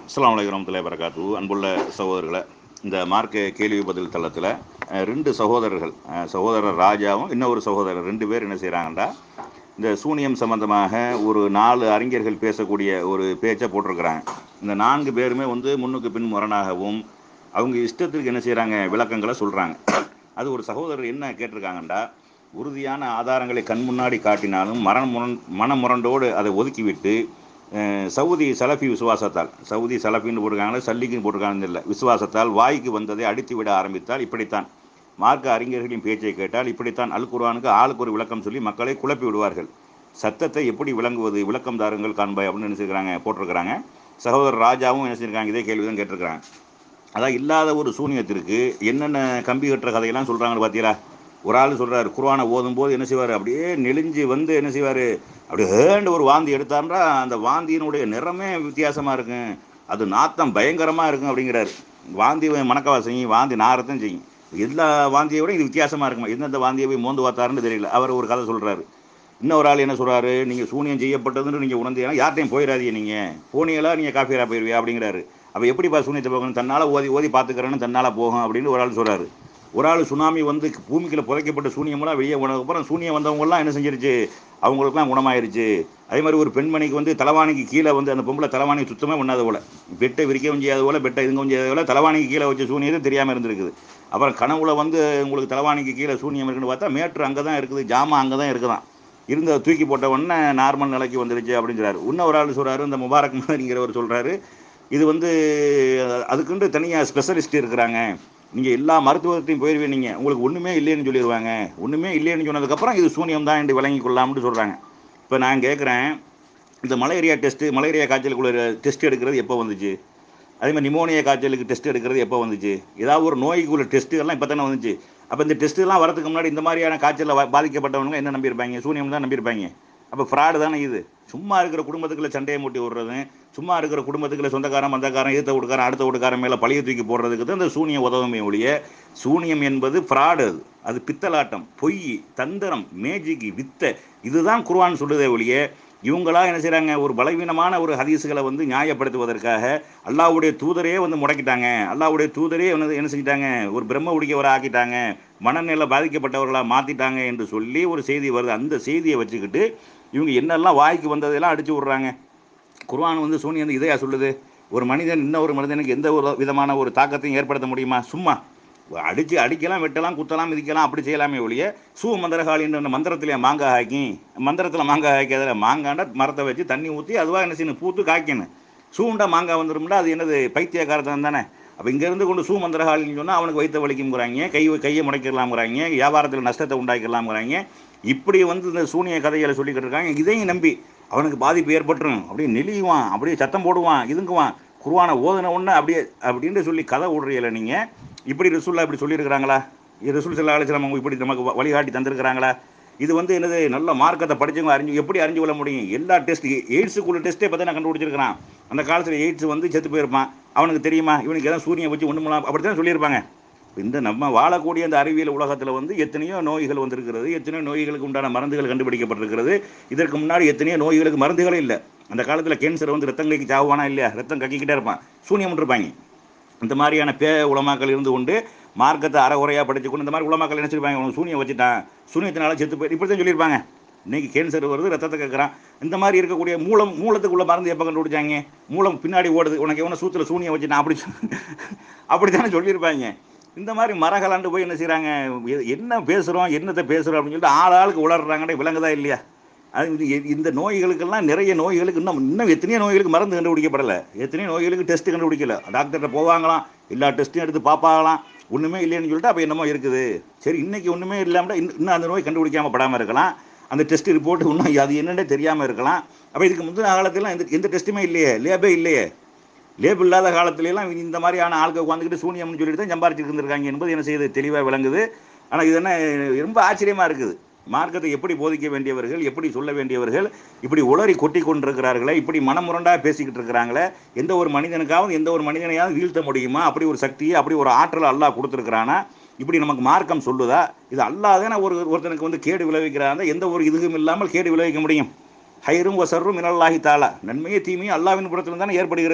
அஸ்ஸலாமு அலைக்கும் வரமத்துல்லாஹி வரகாத்து அன்புள்ள சகோதரர்களை இந்த மார்க்க கேள்வி பதில் தளத்தில் அஹ், ரெண்டு சகோதரர்கள் அஹ், சகோதரர் ராஜாவும் இன்னொரு சகோதரர் ரெண்டு பேர் என்ன செய்கிறாங்கன்றா இந்த சூனியம் சம்பந்தமாக ஒரு நாலு அறிஞர்கள் பேசக்கூடிய ஒரு பேச்சை போட்டிருக்கிறாங்க இந்த நான்கு பேருமே வந்து முன்னுக்கு பின் முரணாகவும் அவங்க இஷ்டத்துக்கு என்ன செய்கிறாங்க விளக்கங்களை சொல்கிறாங்க அது ஒரு சகோதரர் என்ன கேட்டிருக்காங்கண்டா உறுதியான ஆதாரங்களை கண் முன்னாடி காட்டினாலும் மரண முரண் மனமுரண்டோடு அதை ஒதுக்கிவிட்டு அஹ், சவுதி சலஃபி விசுவாசத்தால் சவுதி சலஃபின்னு போட்டிருக்காங்களே சல்லிக்குன்னு போட்டிருக்காங்கன்னு இல்லை விசுவாசத்தால் வாய்க்கு வந்ததை அடித்து விட ஆரம்பித்தால் இப்படித்தான் மார்க்க அறிஞர்களின் பேச்சை கேட்டால் இப்படித்தான் அல் குர்ஆனுக்கு ஆளுக்கு ஒரு விளக்கம் சொல்லி மக்களை குழப்பி விடுவார்கள் சத்தத்தை எப்படி விளங்குவது விளக்கம் தாருங்கள் காண்பாய் அப்படின்னு நினைச்சிருக்கிறாங்க போட்டிருக்கிறாங்க சகோதரர் ராஜாவும் என்ன செஞ்சிருக்காங்க இதே கேள்வி தான் கேட்டிருக்கிறாங்க அதான் இல்லாத ஒரு சூனியத்திற்கு என்னென்ன கம்பி கட்டுற கதையெல்லாம் சொல்கிறாங்கன்னு பார்த்தீங்களா ஒரு ஆள் சொல்கிறார் குர்ஆனை ஓதும்போது என்ன செய்வார் அப்படியே நெளிஞ்சு வந்து என்ன செய்வார் அப்படியே ஏண்டு ஒரு வாந்தி எடுத்தார்ன்றா அந்த வாந்தியினுடைய நிறமே வித்தியாசமாக இருக்கும் அது நாத்தம் பயங்கரமாக இருக்கும் அப்படிங்கிறாரு வாந்தி மணக்கவா செய்யும் வாந்தி நாரத்தையும் செய்யும் எல்லா வாந்தியை விட இது வித்தியாசமாக இருக்குமா எந்தெந்த வாந்தியை போய் மோந்து பார்த்தாருன்னு தெரியல அவர் ஒரு கதை சொல்கிறாரு இன்னொரு ஆள் என்ன சொல்கிறாரு நீங்கள் சூனியம் செய்யப்பட்டதுன்னு நீங்கள் உணர்ந்தீங்கன்னா யார்ட்டையும் போயிடாதீங்க நீங்கள் போனீங்களா நீங்கள் காஃபியரா போயிடுவியா அப்படிங்கிறாரு அப்போ எப்படிப்பா சூனியத்தை போகணும் தன்னால் ஓதி ஓதி பார்த்துக்கிறேன்னு தன்னால் போகும் அப்படின்னு ஒரு ஆள் சொல்கிறாரு ஒரு ஆள் சுனாமி வந்து பூமிக்குள்ள புதைக்கப்பட்ட சூனியமெல்லாம் வெளியே போனதுக்கப்புறம் சூனியம் வந்தவங்கலாம் என்ன செஞ்சிருச்சு அவங்களுக்குலாம் குணமாயிருச்சு அதே மாதிரி ஒரு பெண்மணிக்கு வந்து தலைவாணிக்கு கீழே வந்து அந்த பொம்பளை தலைவாணி சுத்தமே பண்ணாத போல பெட்டை விரிக்கவும் செய்யாத போல பெட்டை இதுங்கவும் செய்யாத போல தலைவாணிக்கு கீழே வச்ச சூனியத்தை தெரியாமல் இருந்திருக்குது அப்புறம் கனவுல வந்து உங்களுக்கு தலைவாணிக்கு கீழே சூனியம் இருக்குன்னு பார்த்தா மேட்ரு அங்கே தான் இருக்குது ஜாமா அங்கே தான் இருக்குதான் இருந்த தூக்கி போட்ட உடனே நார்மல் நிலைக்கு வந்துருச்சு அப்படின்னு சொல்றாரு இன்னும் ஒரு ஆள் சொல்கிறாரு இந்த முபாரக் மாதிரிங்கிறவர் சொல்கிறாரு இது வந்து அதுக்குண்டு தனியாக ஸ்பெஷலிஸ்ட் இருக்கிறாங்க நீங்கள் எல்லா மருத்துவத்தையும் போயிடுவீங்க நீங்கள் உங்களுக்கு ஒன்றுமே இல்லைன்னு சொல்லிடுவாங்க ஒன்றுமே இல்லைன்னு சொன்னதுக்கப்புறம் இது சூனியம் தான் என்று விளங்கி கொள்ளலாம்னு சொல்கிறாங்க இப்போ நான் கேட்குறேன் இந்த மலேரியா டெஸ்ட்டு மலேரியா காய்ச்சலுக்குள்ள டெஸ்ட் எடுக்கிறது எப்போ வந்துச்சு அதே மாதிரி நிமோனியா காய்ச்சலுக்கு டெஸ்ட் எடுக்கிறது எப்போ வந்துச்சு ஏதாவது ஒரு நோய்க்கு உள்ள டெஸ்ட்டு எல்லாம் இப்போ தானே வந்துச்சு அப்போ இந்த டெஸ்ட்டுலாம் வரதுக்கு முன்னாடி இந்த மாதிரியான காய்ச்சலில் வா- பாதிக்கப்பட்டவங்க என்ன நம்பியிருப்பாங்க சூனியம் தான் நம்பியிருப்பாங்க அப்போ ஃப்ராடு தானே இது சும்மா இருக்கிற குடும்பத்துக்குள்ள சண்டையை மூட்டி விடுறதும் சும்மா இருக்கிற குடும்பத்துக்குள்ள சொந்தக்காரன் மந்தக்காரன் ஈர்த்த வீட்டுக்காரன் அடுத்த வீட்டுக்காரன் மேலே பழைய தூக்கி போடுறதுக்கு தான் இந்த சூனியம் உதவுமே ஒழிய சூனியம் என்பது ஃப்ராடு அது அது பித்தலாட்டம் பொய் தந்திரம் மேஜிக் வித்தை இதுதான் குர்ஆன் சொல்லுதே ஒழிய இவங்களா என்ன செய்றாங்க ஒரு பலவீனமான ஒரு ஹதீஸுகளை வந்து நியாயப்படுத்துவதற்காக அல்லாஹ்வுடைய தூதரே வந்து முடக்கிட்டாங்க அல்லாஹ்வுடைய தூதரே வந்து என்ன செஞ்சிட்டாங்க ஒரு பிரம்ம உடிக்கவரை ஆக்கிட்டாங்க மனநிலை பாதிக்கப்பட்டவர்களாக மாற்றிட்டாங்க என்று சொல்லி ஒரு செய்தி வருது அந்த செய்தியை வச்சுக்கிட்டு இவங்க என்னெல்லாம் வாய்க்கு வந்ததெல்லாம் அடிச்சு விட்றாங்க குர்ஆன் வந்து சூனியம் வந்து இதையா சொல்லுது ஒரு மனிதன் இன்னொரு மனிதனுக்கு எந்த ஒரு விதமான ஒரு தாக்கத்தையும் ஏற்படுத்த முடியுமா சும்மா அடிச்சு அடிக்கலாம் வெட்டலாம் குத்தலாம் மிதிக்கலாம் அப்படி செய்யலாமே ஒழிய சூ மந்திரகாலின்ற மந்திரத்திலே மாங்காய் ஆக்கி மந்திரத்தில் மாங்காய் ஆக்கி அதில் மாங்காண்ட மரத்தை வச்சு தண்ணி ஊற்றி அதுவாக என்ன செய்யணும் பூத்து காய்க்கணும் சூண்டா மாங்காய் வந்துடும்னா அது என்னது பைத்தியக்காரத்தனம் தானே அப்போ இங்கேருந்து கொண்டு சூ மந்திரகாலின்னு சொன்னால் அவனுக்கு வைத்த வலிக்குங்கிறாங்க கை கையை முடைக்கிடலாம்ங்கிறாங்க வியாபாரத்தில் நஷ்டத்தை உண்டாக்கிடலாம்ங்கிறாங்க இப்படி வந்து இந்த சூனிய கதைகளை சொல்லிக்கிட்டு இருக்காங்க இதையும் நம்பி அவனுக்கு பாதிப்பு ஏற்பட்டுரும் அப்படியே நெளிவான் அப்படியே சத்தம் போடுவான் இதுங்குவான் குருவான ஓதுன உடனே அப்படியே அப்படின்னு சொல்லி கதை விடுறீங்கள நீங்கள் இப்படி ரசூல்லா இப்படி சொல்லியிருக்கிறாங்களா இது ரசூல் சல்லா அலிஸ்லாம் அவங்க இப்படி நமக்கு வ- வழிகாட்டி தந்திருக்கிறாங்களா இது வந்து என்னது நல்ல மார்க்கத்தை படிச்சவங்க அறிஞ்சு எப்படி அறிஞ்சு கொள்ள முடியும் எல்லா டெஸ்ட் எய்ட்ஸுக்குள்ள டெஸ்ட்டே பார்த்தா நான் கண்டுபிடிச்சிருக்கிறான் அந்த காலத்தில் எய்ட்ஸ் வந்து செத்து போயிருப்பான் அவனுக்கு தெரியுமா இவனுக்கு எதாவது சூரியன் வச்சு ஒன்று மூலம் அப்படி தான் சொல்லியிருப்பாங்க இந்த நம்ம வாழக்கூடிய அந்த அறிவியல் உலகத்தில் வந்து எத்தனையோ நோய்கள் வந்திருக்கிறது எத்தனையோ நோய்களுக்கு உண்டான மருந்துகள் கண்டுபிடிக்கப்பட்டிருக்கிறது இதற்கு முன்னாடி எத்தனையோ நோய்களுக்கு மருந்துகளே இல்லை அந்த காலத்தில் கேன்சர் வந்து ரத்தம் கக்கி சாவுவானா இல்லையா ரத்தம் கக்கிக்கிட்டே இருப்பான் சூனியம் இருப்பாங்க இந்த மாதிரியான பே உலமாக்கள் இருந்து கொண்டு மார்க்கத்தை அறகுறையாக படிச்சு கொண்டு இந்த மாதிரி உலமாக்கள் என்ன சொல்லிருப்பாங்க உனக்கு சூனியம் வச்சுட்டான் சூனியத்தினால செத்து போய் இப்படி தான் சொல்லியிருப்பாங்க இன்னைக்கு கேன்சர் வருது ரத்தத்தை கேட்குறான் இந்த மாதிரி இருக்கக்கூடிய மூலம் மூலத்துக்குள்ள மருந்து எப்போ கண்டுபிடிச்சாங்க மூலம் பின்னாடி ஓடுது உனக்கு எவனை சூத்துல சூனியம் வச்சுட்டான் அப்படி சொ- அப்படித்தானே சொல்லியிருப்பாங்க இந்த மாதிரி மரகலாண்டு போய் என்ன செய்கிறாங்க என்ன பேசுகிறோம் என்னத்தை பேசுகிறோம் அப்படின்னு சொல்லிட்டு ஆள் ஆளுக்கு உளர்றாங்கடே விளங்குதா இல்லையா அது இது எ- இந்த நோய்களுக்கெல்லாம் நிறைய நோய்களுக்கு இன்னும் இன்னும் எத்தனையோ நோய்களுக்கு மருந்து கண்டுபிடிக்கப்படலை எத்தனையோ நோய்களுக்கு டெஸ்ட் கண்டுபிடிக்கல டாக்டர்கிட்ட போவாங்களாம் எல்லா டெஸ்ட்டும் எடுத்து பார்ப்பாங்களாம் ஒன்றுமே இல்லைன்னு சொல்லிட்டு அப்போ என்னமோ இருக்குது சரி இன்னைக்கு ஒன்றுமே இல்லாமல் இன்னும் இன்னும் அந்த நோய் கண்டுபிடிக்காமல் படாமல் இருக்கலாம் அந்த டெஸ்ட் ரிப்போர்ட் இன்னும் அது என்னன்னே தெரியாமல் இருக்கலாம் அப்போ இதுக்கு முந்தின காலத்திலாம் எந்த எந்த டெஸ்ட்டுமே இல்லையே லேபே இல்லையே லேப் இல்லாத காலத்துலலாம் இந்த மாதிரியான ஆட்கள் உட்காந்துக்கிட்டு சூனியம்னு சொல்லிட்டு தான் சம்பாரிச்சுட்டு இருந்திருக்காங்க என்பது என்ன செய்யுது தெளிவாக விளங்குது ஆனால் இது என்ன ரொம்ப ஆச்சரியமாக இருக்குது மார்க்கத்தை எப்படி போதிக்க வேண்டியவர்கள் எப்படி சொல்ல வேண்டியவர்கள் இப்படி உளறி கொட்டி கொண்டிருக்கிறார்களே இப்படி மனமுரண்டாக பேசிக்கிட்டு இருக்கிறாங்களே எந்த ஒரு மனிதனுக்காவது எந்த ஒரு மனிதனையாவது வீழ்த்த முடியுமா அப்படி ஒரு சக்தியை அப்படி ஒரு ஆற்றல் அல்லாஹ் கொடுத்துருக்கிறானா இப்படி நமக்கு மார்க்கம் சொல்லுதா இது அல்லாஹ் தானே ஒரு ஒருத்தனுக்கு வந்து கேடு விளைவிக்கிறாங்க எந்த ஒரு இதுவும் இல்லாமல் கேடு விளைவிக்க முடியும் ஹைரும் வசரும் மினல்லாஹி தாலா நன்மையே தீமையும் அல்லாவின் புறத்தில் தானே ஏற்படுகிறது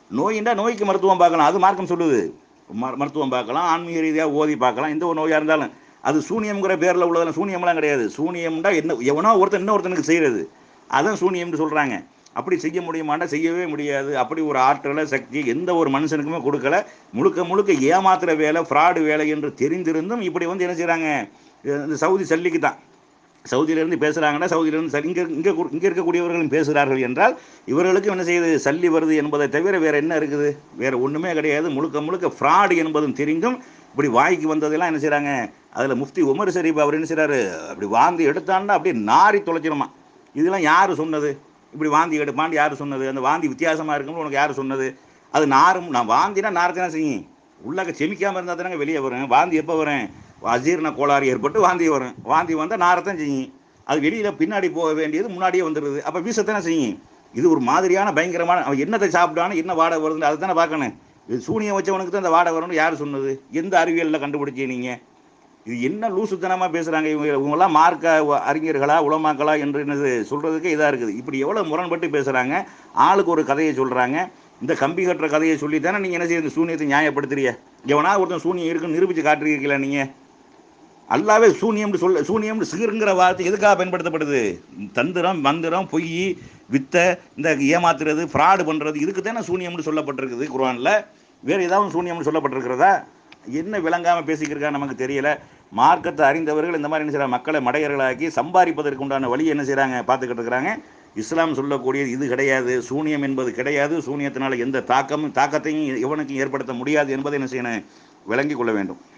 நோயின்றா நோய்க்கு மருத்துவம் பார்க்கலாம் அது மார்க்கம் சொல்லுது ம- மருத்துவம் பார்க்கலாம் ஆன்மீக ரீதியாக ஓதி பார்க்கலாம் எந்த ஒரு நோயாக இருந்தாலும் அது சூனியம்ங்கிற பேரில் உள்ளதெல்லாம் சூனியம்லாம் கிடையாது சூனியம்டா என்ன எவனோ ஒருத்தன் இன்னொருத்தனுக்கு செய்கிறது அதான் சூனியம்னு சொல்கிறாங்க அப்படி செய்ய முடியுமாண்டா செய்யவே முடியாது அப்படி ஒரு ஆற்றலை சக்தி எந்த ஒரு மனுஷனுக்குமே கொடுக்கல முழுக்க முழுக்க ஏமாத்துற வேலை ஃப்ராடு வேலை என்று தெரிந்திருந்தும் இப்படி வந்து என்ன செய்கிறாங்க இந்த சவுதி சல்லிக்கு தான் சவுதியிலேருந்து பேசுகிறாங்கன்னா சவுதியிலேருந்து சரி இங்கே இங்கே இங்கே இருக்கக்கூடியவர்களும் பேசுகிறார்கள் என்றால் இவர்களுக்கு என்ன செய்யுது சல்லி வருது என்பதை தவிர வேறு என்ன இருக்குது வேறு ஒன்றுமே கிடையாது முழுக்க முழுக்க ஃப்ராடு என்பதும் தெரிந்தும் இப்படி வாய்க்கு வந்ததெல்லாம் என்ன செய்கிறாங்க அதில் முஃப்தி உமர் ஷரீப் அவர் என்ன செய்கிறாரு அப்படி வாந்தி எடுத்தான்னா அப்படியே நாரி தொலைச்சிருமா இதெல்லாம் யார் சொன்னது இப்படி வாந்தி எடுப்பான்னு யார் சொன்னது அந்த வாந்தி வித்தியாசமாக இருக்கும்னு உனக்கு யார் சொன்னது அது நாரும் நான் வாந்தினா நாரத்தை செய்யும் உள்ளாக்க செமிக்காமல் இருந்தால் தானே வெளியே வரும் வாந்தி எப்போ வரும் அஜீரண கோளாறு ஏற்பட்டு வாந்தி வரும் வாந்தி வந்தால் நாரத்தான் செய்யும் அது வெளியில் பின்னாடி போக வேண்டியது முன்னாடியே வந்துடுது அப்போ வீசத்தானே செய்யும் இது ஒரு மாதிரியான பயங்கரமான அவன் என்னத்தை சாப்பிட்டான்னு என்ன வாடை வருதுன்னு அதை தானே பார்க்கணும் இது சூனியம் வச்சவனுக்கு தான் அந்த வாடை வரும்னு யார் சொன்னது எந்த அறிவியலில் கண்டுபிடிச்சீங்க நீங்கள் இது என்ன லூசுத்தனமாக பேசுகிறாங்க இவங்க இவங்கெல்லாம் மார்க்க அறிஞர்களா உலமாக்களா என்று என்னது சொல்கிறதுக்கு இதாக இருக்குது இப்படி எவ்வளோ முரண்பட்டு பேசுகிறாங்க ஆளுக்கு ஒரு கதையை சொல்கிறாங்க இந்த கம்பி கட்டுற கதையை சொல்லி தானே நீங்கள் என்ன செய்ய சூனியத்தை நியாயப்படுத்துறீங்க எவனா ஒருத்தன் சூனியம் இருக்குன்னு நிரூபித்து காட்டுறீங்களா நீங்கள் அல்லாவே சூனியம்னு சொல்ல சூனியம்னு சிறுங்கிற வார்த்தை எதுக்காக பயன்படுத்தப்படுது தந்திரம் மந்திரம் பொய் வித்தை இந்த ஏமாத்துறது ஃப்ராடு பண்ணுறது இதுக்கு தானே சூனியம்னு சொல்லப்பட்டிருக்குது குர்ஆன்ல வேறு ஏதாவது சூனியம்னு சொல்லப்பட்டிருக்கிறதா என்ன விளங்காமல் பேசிக்கிறக்கா நமக்கு தெரியல மார்க்கத்தை அறிந்தவர்கள் இந்த மாதிரி என்ன செய்கிறாங்க மக்களை மடையர்களாக்கி சம்பாதிப்பதற்கு உண்டான வழி என்ன செய்கிறாங்க பார்த்துக்கிட்டு இருக்கிறாங்க இஸ்லாம் சொல்லக்கூடியது இது கிடையாது சூனியம் என்பது கிடையாது சூனியத்தினால எந்த தாக்கமும் தாக்கத்தையும் எவனுக்கும் ஏற்படுத்த முடியாது என்பதை என்ன செய்யணும் விளங்கிக் கொள்ள வேண்டும்